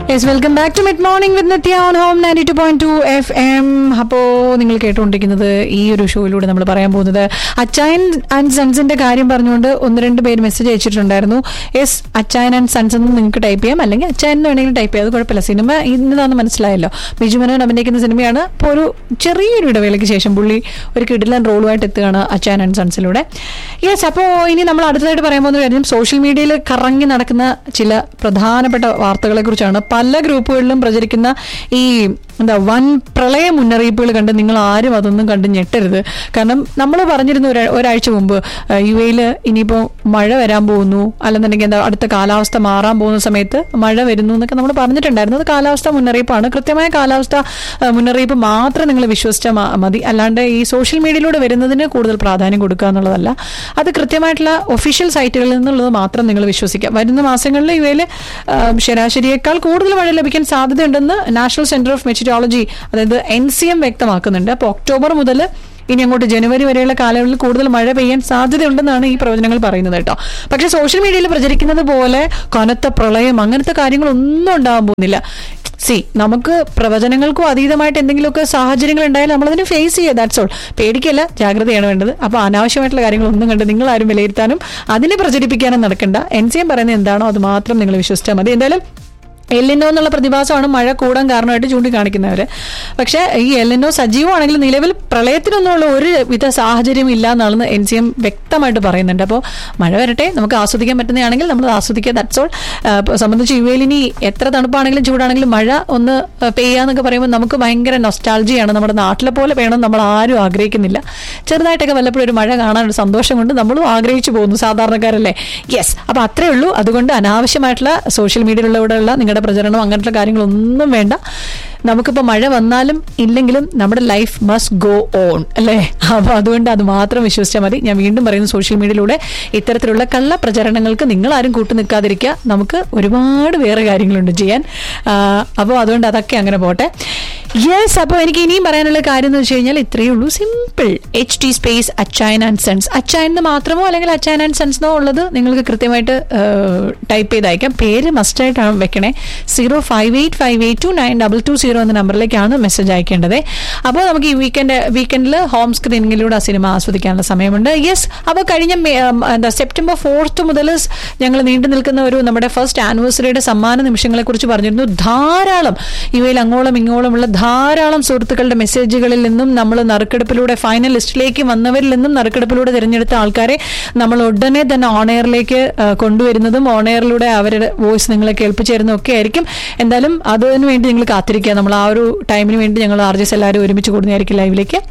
yes welcome back to mid morning with Nithya on home ninety two point two F M അപ്പോൾ നിങ്ങൾ കേട്ടുകൊണ്ടിരിക്കുന്നത് ഈ ഒരു ഷോയിലൂടെ നമ്മൾ പറയാൻ പോകുന്നത് അച്ചായൻ ആൻഡ് സൺസിന്റെ കാര്യം പറഞ്ഞുകൊണ്ട് ഒന്ന് രണ്ട് പേര് മെസ്സേജ് അയച്ചിട്ടുണ്ടായിരുന്നു യെസ് അച്ചായൻ ആൻഡ് സൺസ് എന്ന് നിങ്ങൾക്ക് ടൈപ്പ് ചെയ്യാം അല്ലെങ്കിൽ അച്ചായൻ എന്ന് വേണമെങ്കിലും ടൈപ്പ് ചെയ്യാം അത് കുഴപ്പമില്ല സിനിമ ഇന്നതാന്ന് മനസ്സിലായല്ലോ ബിജുമനോൻ അഭിനയിക്കുന്ന സിനിമയാണ് ഇപ്പോൾ ഒരു ചെറിയൊരു ഇടവേളയ്ക്ക് ശേഷം പുള്ളി ഒരു കിടിലൻ റോളുമായിട്ട് എത്തുകയാണ് അച്ചായൻ ആൻഡ് സൺസിലൂടെ യെസ് അപ്പോൾ ഇനി നമ്മൾ അടുത്തതായിട്ട് പറയാൻ പോകുന്ന കാര്യം സോഷ്യൽ മീഡിയയിൽ കറങ്ങി നടക്കുന്ന ചില പ്രധാനപ്പെട്ട വാർത്തകളെ കുറിച്ചാണ് പല ഗ്രൂപ്പുകളിലും പ്രചരിക്കുന്ന ഈ എന്താ വൻ പ്രളയ മുന്നറിയിപ്പുകൾ കണ്ട് നിങ്ങൾ ആരും അതൊന്നും കണ്ട് ഞെട്ടരുത് കാരണം നമ്മൾ പറഞ്ഞിരുന്നു ഒരാ- ഒരാഴ്ച മുമ്പ് യു എയിൽ ഇനിയിപ്പോൾ മഴ വരാൻ പോകുന്നു അല്ലെന്നുണ്ടെങ്കിൽ എന്താ അടുത്ത കാലാവസ്ഥ മാറാൻ പോകുന്ന സമയത്ത് മഴ വരുന്നു എന്നൊക്കെ നമ്മൾ പറഞ്ഞിട്ടുണ്ടായിരുന്നു അത് കാലാവസ്ഥ മുന്നറിയിപ്പാണ് കൃത്യമായ കാലാവസ്ഥ ആ, മുന്നറിയിപ്പ് മാത്രം നിങ്ങൾ വിശ്വസിച്ചാൽ മ- മതി അല്ലാണ്ട് ഈ സോഷ്യൽ മീഡിയയിലൂടെ വരുന്നതിന് കൂടുതൽ പ്രാധാന്യം കൊടുക്കുക എന്നുള്ളതല്ല അത് കൃത്യമായിട്ടുള്ള ഒഫീഷ്യൽ സൈറ്റുകളിൽ നിന്നുള്ളത് മാത്രം നിങ്ങൾ വിശ്വസിക്കുക വരുന്ന മാസങ്ങളിൽ ഇവയിൽ ശരാശരിയേക്കാൾ കൂടുതൽ മഴ ലഭിക്കാൻ സാധ്യതയുണ്ടെന്ന് നാഷണൽ സെന്റർ ഓഫ് മെറ്റിയോളജി അതായത് എൻ സി എം വ്യക്തമാക്കുന്നുണ്ട് അപ്പോൾ ഒക്ടോബർ മുതൽ ഇനി അങ്ങോട്ട് ജനുവരി വരെയുള്ള കാലയളവിൽ കൂടുതൽ മഴ പെയ്യാൻ സാധ്യതയുണ്ടെന്നാണ് ഈ പ്രവചനങ്ങൾ പറയുന്നത് കേട്ടോ പക്ഷെ സോഷ്യൽ മീഡിയയിൽ പ്രചരിക്കുന്നത് പോലെ കനത്ത പ്രളയം അങ്ങനത്തെ കാര്യങ്ങളൊന്നും ഉണ്ടാകാൻ പോകുന്നില്ല സി നമുക്ക് പ്രവചനങ്ങൾക്കും അതീതമായിട്ട് എന്തെങ്കിലുമൊക്കെ സാഹചര്യങ്ങൾ ഉണ്ടായാൽ നമ്മളതിനെ ഫേസ് ചെയ്യുക ദാറ്റ്സ് ഓൾ പേടിക്കല്ല ജാഗ്രതയാണ് വേണ്ടത് അപ്പോൾ അനാവശ്യമായിട്ടുള്ള കാര്യങ്ങളൊന്നും കണ്ട് നിങ്ങൾ ആരും വിലയിരുത്താനും അതിനെ പ്രചരിപ്പിക്കാനും നടക്കണ്ട എൻ സി എം പറയുന്നത് എന്താണോ അത് മാത്രം നിങ്ങൾ വിശ്വസിച്ചാൽ മതി എന്തായാലും എല്ലിനോ എന്നുള്ള പ്രതിഭാസമാണ് മഴ കൂടാൻ കാരണമായിട്ട് ചൂണ്ടിക്കാണിക്കുന്നവര് പക്ഷേ ഈ എല്ലിനോ സജീവമാണെങ്കിൽ നിലവിൽ പ്രളയത്തിനൊന്നുമുള്ള ഒരു വിധ സാഹചര്യം ഇല്ല എന്നാണെന്ന് എൻ സി എം വ്യക്തമായിട്ട് പറയുന്നുണ്ട് അപ്പോൾ മഴ വരട്ടെ നമുക്ക് ആസ്വദിക്കാൻ പറ്റുന്നതാണെങ്കിൽ നമ്മൾ ആസ്വദിക്കുക ദാറ്റ്സ് ഓൾ സംബന്ധിച്ച് യു എയിൽ ഇനി എത്ര തണുപ്പാണെങ്കിലും ചൂടാണെങ്കിലും മഴ ഒന്ന് ആ, പെയ്യാന്നൊക്കെ പറയുമ്പോൾ നമുക്ക് ഭയങ്കര നൊസ്റ്റാൾജിയാണ് നമ്മുടെ നാട്ടിലെ പോലെ വേണം നമ്മൾ ആരും ആഗ്രഹിക്കുന്നില്ല ചെറുതായിട്ടൊക്കെ വല്ലപ്പോഴും ഒരു മഴ കാണാൻ ഒരു സന്തോഷം കൊണ്ട് നമ്മളും ആഗ്രഹിച്ചു പോകുന്നു സാധാരണക്കാരല്ലേ യെസ് അപ്പൊ അത്രേ ഉള്ളൂ അതുകൊണ്ട് അനാവശ്യമായിട്ടുള്ള സോഷ്യൽ മീഡിയയിലൂടെയുള്ള നിങ്ങളുടെ പ്രചരണം അങ്ങനത്തെ കാര്യങ്ങളൊന്നും വേണ്ട നമുക്കിപ്പോൾ മഴ വന്നാലും ഇല്ലെങ്കിലും നമ്മുടെ ലൈഫ് മസ്റ്റ് ഗോ ഓൺ അല്ലേ അപ്പോൾ അതുകൊണ്ട് അത് മാത്രം വിശ്വസിച്ചാൽ മതി ഞാൻ വീണ്ടും പറയുന്നു സോഷ്യൽ മീഡിയയിലൂടെ ഇത്തരത്തിലുള്ള കള്ള പ്രചരണങ്ങൾക്ക് നിങ്ങൾ ആരും കൂട്ടു നിൽക്കാതിരിക്കുക നമുക്ക് ഒരുപാട് വേറെ കാര്യങ്ങളുണ്ട് ചെയ്യാൻ അപ്പോൾ അതുകൊണ്ട് അതൊക്കെ അങ്ങനെ പോട്ടെ യെസ് അപ്പോൾ എനിക്ക് ഇനിയും പറയാനുള്ള കാര്യം എന്ന് വെച്ച് കഴിഞ്ഞാൽ ഇത്രയേ ഉള്ളൂ simple H T space Achayan and sons Achayan എന്ന് മാത്രമോ അല്ലെങ്കിൽ അച്ചൈൻ ആൻഡ് സൺസ് എന്നോ ഉള്ളത് നിങ്ങൾക്ക് കൃത്യമായിട്ട് ടൈപ്പ് ചെയ്ത് അയക്കാം പേര് മസ്റ്റായിട്ടാണ് വെക്കണേ zero five eight five eight two nine double two zero എന്ന നമ്പറിലേക്കാണ് മെസ്സേജ് അയക്കേണ്ടത് അപ്പോൾ നമുക്ക് ഈ വീക്കെൻഡ് വീക്കെൻഡിൽ ഹോം സ്ക്രീനിങ്ങിലൂടെ ആ സിനിമ ആസ്വദിക്കാനുള്ള സമയമുണ്ട് യെസ് അപ്പോൾ കഴിഞ്ഞ മേ- ഉം, എന്താ സെപ്റ്റംബർ ഫോർത്ത് മുതൽ ഞങ്ങൾ നീണ്ടു നിൽക്കുന്ന ഒരു നമ്മുടെ ഫസ്റ്റ് ആനിവേഴ്സറിയുടെ സമ്മാന നിമിഷങ്ങളെ കുറിച്ച് പറഞ്ഞിരുന്നു ധാരാളം ഇവയിൽ അങ്ങോളം ഇങ്ങോളമുള്ള ധാരാളം സുഹൃത്തുക്കളുടെ മെസ്സേജുകളിൽ നിന്നും നമ്മൾ നറുക്കെടുപ്പിലൂടെ ഫൈനൽ ലിസ്റ്റിലേക്ക് വന്നവരിൽ നിന്നും നറുക്കെടുപ്പിലൂടെ തിരഞ്ഞെടുത്ത ആൾക്കാരെ നമ്മൾ ഉടനെ തന്നെ ഓണെയറിലേക്ക് കൊണ്ടുവരുന്നതും ഓണെയറിലൂടെ അവരുടെ വോയിസ് നിങ്ങളെ കേൾപ്പിച്ചു തരുന്നതും ഒക്കെ ആയിരിക്കും എന്തായാലും അതിനു വേണ്ടി നിങ്ങൾ കാത്തിരിക്കുക നമ്മൾ ആ ഒരു ടൈമിന് വേണ്ടി ഞങ്ങൾ ആർജസ് എല്ലാവരും ഒരുമിച്ച് കൂടുന്നതായിരിക്കും ലൈവിലേക്ക്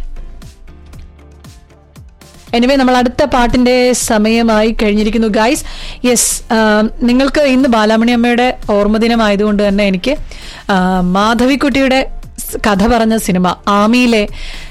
എനിവേ നമ്മൾ അടുത്ത പാട്ടിന്റെ സമയമായി കഴിഞ്ഞിരിക്കുന്നു ഗൈസ് യെസ് നിങ്ങൾക്ക് ഇന്ന് ബാലാമണി അമ്മയുടെ ഓർമ്മദിനമായതുകൊണ്ട് തന്നെ എനിക്ക് ആ, മാധവിക്കുട്ടിയുടെ സ് കഥ പറഞ്ഞ സിനിമ ആമിയിലെ